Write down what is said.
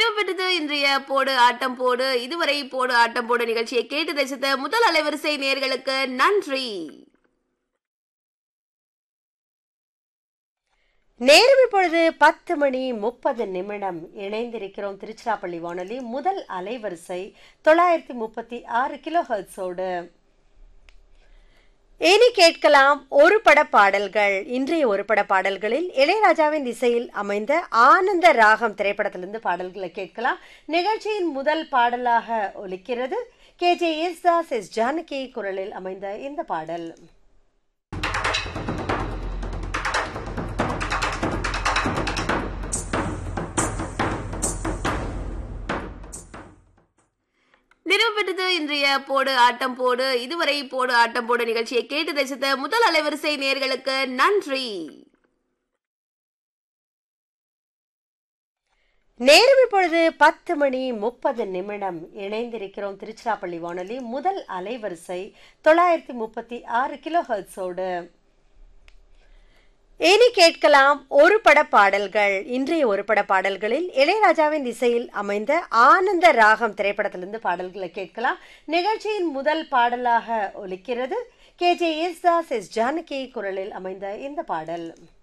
நிறைவு பெற்றது இன்றைய போடு ஆட்டம் போடு இதுவரை போடு ஆட்டம் போடு நிகழ்ச்சியை கேட்டு ரசித்த முதல் அலைவரிசை நேர்களுக்கு நன்றி நேரம் இப்பொழுது பத்து மணி முப்பது நிமிடம் இணைந்திருக்கிறோம் திருச்சிராப்பள்ளி வானொலி முதல் அலைவரிசை தொள்ளாயிரத்தி முப்பத்தி ஆறு கிலோ ஹெர்ட்ஸோடு இனி கேட்கலாம் ஒரு பட பாடல்கள் இன்றைய ஒரு பட பாடல்களில் இளையராஜாவின் இசையில் அமைந்த ஆனந்த ராகம் திரைப்படத்திலிருந்து பாடல்களை கேட்கலாம் நிகழ்ச்சியின் முதல் பாடலாக ஒலிக்கிறது K J Yesudas S Janaki குரலில் அமைந்த இந்த பாடல் நிறைவு பெற்றது இன்றைய போடு ஆட்டம் போடு இதுவரை போடு ஆட்டம் போடு நிகழ்ச்சியை கேட்டு ரசித்த முதல் அலைவரிசை நேர்களுக்கு நன்றி நேரம் இப்பொழுது பத்து மணி முப்பது நிமிடம் இணைந்திருக்கிறோம் திருச்சிராப்பள்ளி வானொலி முதல் அலைவரிசை தொள்ளாயிரத்தி முப்பத்தி ஆறு கிலோ ஹெர்ட்ஸோடு இனி கேட்கலாம் ஒரு பட பாடல்கள் இன்றைய ஒரு பட பாடல்களில் இளையராஜாவின் இசையில் அமைந்த ஆனந்த ராகம் திரைப்படத்திலிருந்து பாடல்களை கேட்கலாம் நிகழ்ச்சியின் முதல் பாடலாக ஒலிக்கிறது K J Yesudas S Janaki குரலில் அமைந்த இந்த பாடல்